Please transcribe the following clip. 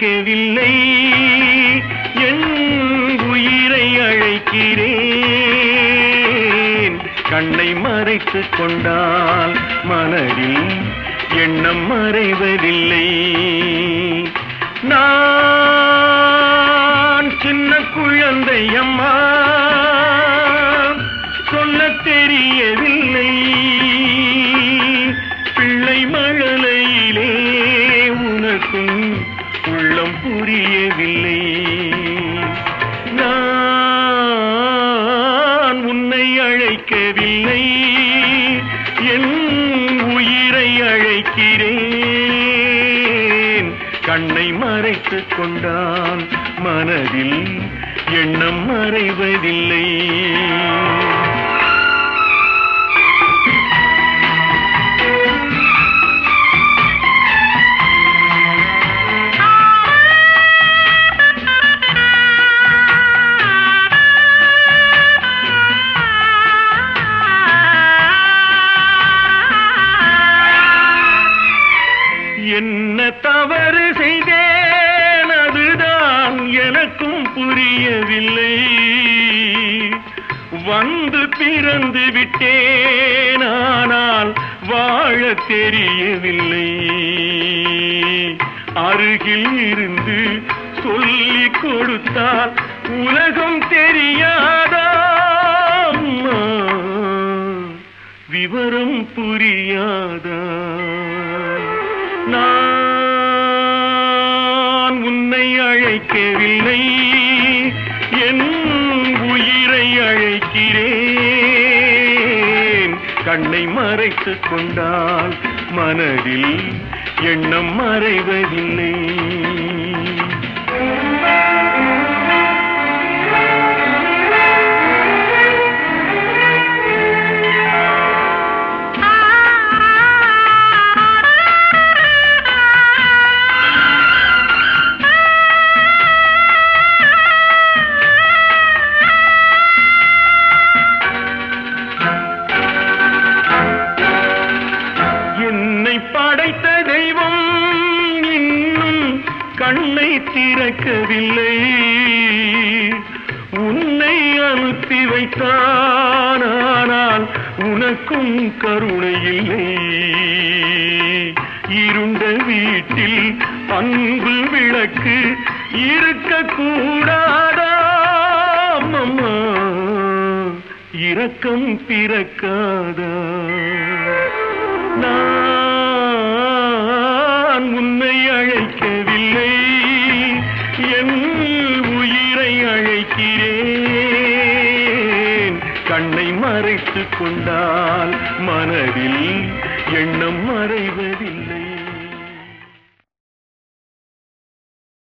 அழைக்கவில்லை என் உயிரை அழைக்கிறேன் கண்ணை மறைத்துக் கொண்டால் மனதில் எண்ணம் மறைவதில்லை நான் சின்ன குழந்தை அம்மா சொல்லத் தெரியவில்லை பிள்ளை மழலையிலே உனக்கும் உள்ளம் புரியவில்லை நான் உன்னை அழைக்கவில்லை என் உயிரை அழைக்கிறேன் கண்ணை மறைத்துக் கொண்டால் மனதில் எண்ணம் மறைவதில்லை என்ன தவறு செய்தேன் அதுதான் எனக்கும் புரியவில்லை வந்து பிறந்து விட்டேன் ஆனால் வாழ தெரியவில்லை அருகில் இருந்து சொல்லிக் கொடுத்தால் உலகம் தெரியாதா அம்மா? விவரம் புரியாதா நான் உன்னை அழைக்கவில்லை என் உயிரை அழைக்கிறேன் கண்ணை மறைத்துக் கொண்டால் மனதில் எண்ணம் மறைவதில்லை என்னை படைத்த தெய்வம் இன்னும் கண்ணை திறக்கவில்லை உன்னை அனுப்பி வைத்தான் ஆனால் உனக்கும் கருணை இல்லை இருண்ட வீட்டில் அன்பு விளக்கு இருக்கக்கூடாதா அம்மம்மா இரக்கம் பிறக்காதா நான் உன்னை அழைக்கவில்லை என் உயிரை அழைக்கிறேன் கண்ணை மறைத்துக் கொண்டால் மனதில் எண்ணம் மறைவதில்லை